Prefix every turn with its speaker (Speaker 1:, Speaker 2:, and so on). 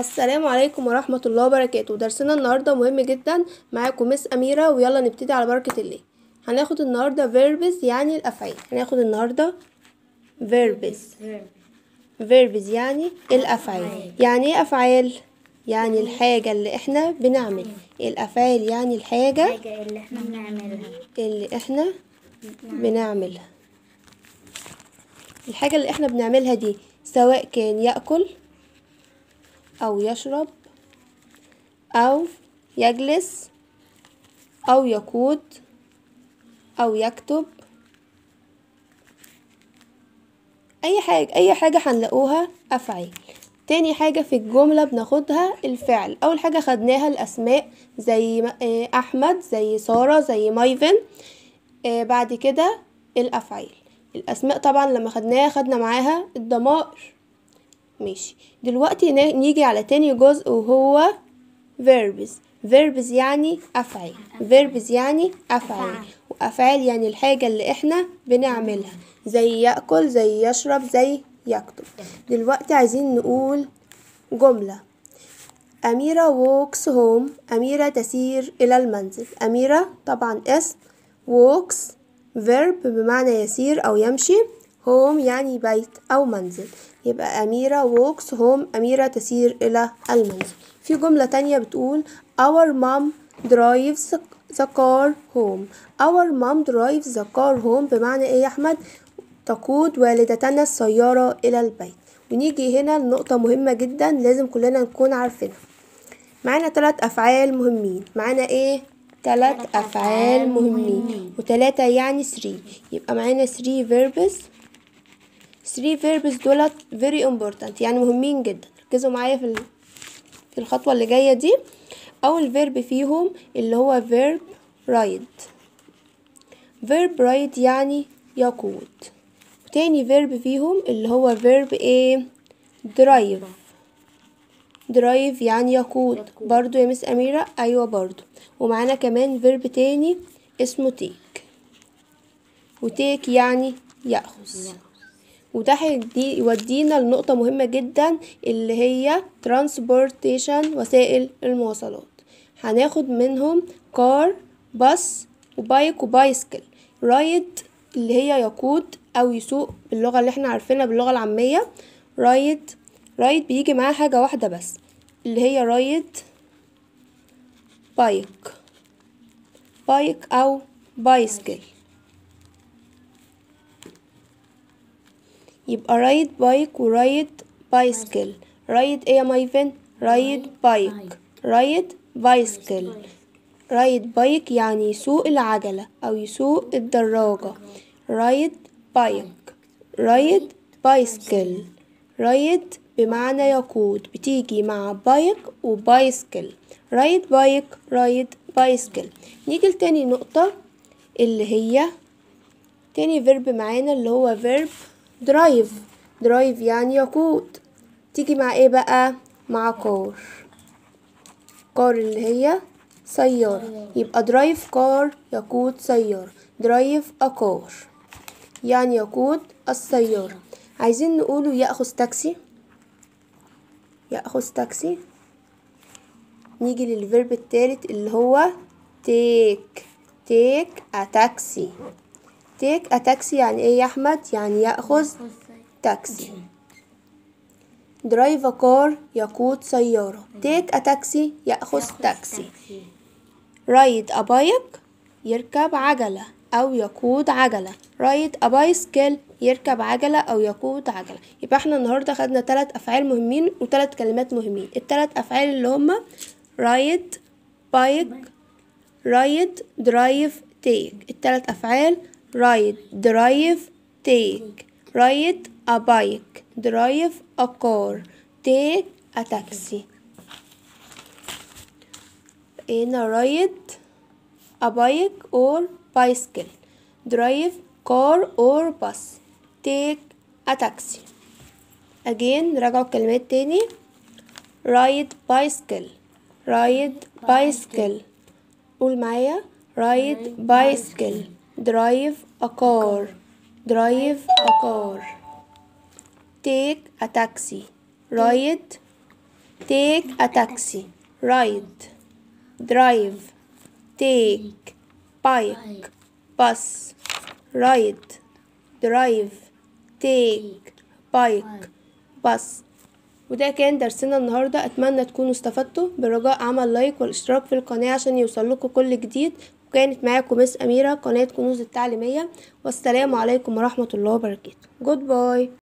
Speaker 1: السلام عليكم ورحمة الله وبركاته درسنا النهاردة مهم جدا معاكم مس أميرة ويلا نبتدي على بركة الله هناخد النهاردة verbs يعني الأفعال هناخد النهاردة verbs verbs يعني الأفعال يعني ايه أفعال؟ يعني الحاجة اللي احنا بنعمل الأفعال يعني الحاجة
Speaker 2: الحاجة اللي احنا بنعملها
Speaker 1: اللي احنا بنعملها الحاجة اللي احنا بنعملها دي سواء كان يأكل أو يشرب أو يجلس أو يقود أو يكتب أي حاجة أي حاجة هنلاقوها أفعال تاني حاجة في الجملة بناخدها الفعل أول حاجة خدناها الأسماء زي م- آه، أحمد زي سارة زي مايفن آه، بعد كده الأفعال الأسماء طبعا لما خدناها خدنا معاها الضمائر ماشي دلوقتي نا- نيجي على تاني جزء وهو verbs verbs يعني أفعال verbs يعني أفعال وأفعال يعني الحاجة اللي احنا بنعملها زي يأكل زي يشرب زي يكتب دلوقتي عايزين نقول جملة أميرة walks home أميرة تسير إلى المنزل أميرة طبعا اسم walks verb بمعنى يسير أو يمشي home يعني بيت أو منزل يبقى أميرة walks home أميرة تسير إلى المنزل في جملة تانية بتقول our mom drives the car home our mom drives the car home بمعنى إيه يا أحمد تقود والدتنا السيارة إلى البيت ونيجي هنا لنقطة مهمة جدا لازم كلنا نكون عارفينها معانا تلات أفعال مهمين معانا إيه؟ تلات أفعال مهمين وتلاتة يعني three يبقى معانا three verbs three verbs دولت very important يعني مهمين جدا ركزوا معايا في ال- في الخطوة اللي جاية دي أول verb فيهم اللي هو verb ride verb ride يعني يقود وتاني verb فيهم اللي هو verb ايه drive drive يعني يقود برضو يا مس أميرة أيوة برضو ومعانا كمان verb تاني اسمه take وتيك يعني يأخذ وده هيدي- يودينا لنقطة مهمة جدا اللي هي transportation وسائل المواصلات هناخد منهم كار باص وبايك وبايسكل رايد اللي هي يقود أو يسوق باللغة اللي احنا عارفينها باللغة العامية رايد رايد بيجي معاه حاجة واحدة بس اللي هي رايد بايك بايك أو بايسكل يبقى رايد بايك ورايد بايسكل رايد ايه يا مايفن رايد بايك رايد بايسكل رايد بايك يعني يسوق العجلة أو يسوق الدراجة رايد بايك رايد بايسكل رايد بمعنى يقود بتيجي مع بايك وبايسكل رايد بايك رايد بايسكل نيجي لتاني نقطة اللي هي تاني فيرب معانا اللي هو فيرب درايف درايف يعني يقود تيجي مع ايه بقى مع كار كار اللي هي سيارة يبقى درايف كار يقود سيارة درايف أكار يعني يقود السيارة عايزين نقوله يأخذ تاكسي يأخذ تاكسي نيجي للفيرب التالت اللي هو تيك تيك أتاكسي تيك أتاكسي يعني ايه يا أحمد يعني يأخذ تاكسي درايف كار يقود سيارة تيك أتاكسي يأخذ تاكسي رايد أبايك يركب عجلة أو يقود عجلة رايد أبايسكل يركب عجلة أو يقود عجلة يبقى احنا النهاردة خدنا تلات أفعال مهمين وتلات كلمات مهمين التلات أفعال اللي هما رايد بايك رايد درايف تيك التلات أفعال رايد درايف تيك رايد أبايك درايف أكار تيك أتاكسي هنا رايد أبايك or bicycle drive car or bus take a taxi again نراجعوا الكلمات تاني ride bicycle ride bicycle قول معايا ride bicycle drive a car drive a car take a taxi ride take a taxi ride drive take bike bus ride drive take bike bus وده كان درسنا النهاردة أتمنى تكونوا استفدتوا برجاء عمل لايك والاشتراك في القناة عشان يوصلكوا كل جديد وكانت معاكم مس أميرة قناة كنوز التعليمية والسلام عليكم ورحمة الله وبركاته جود باي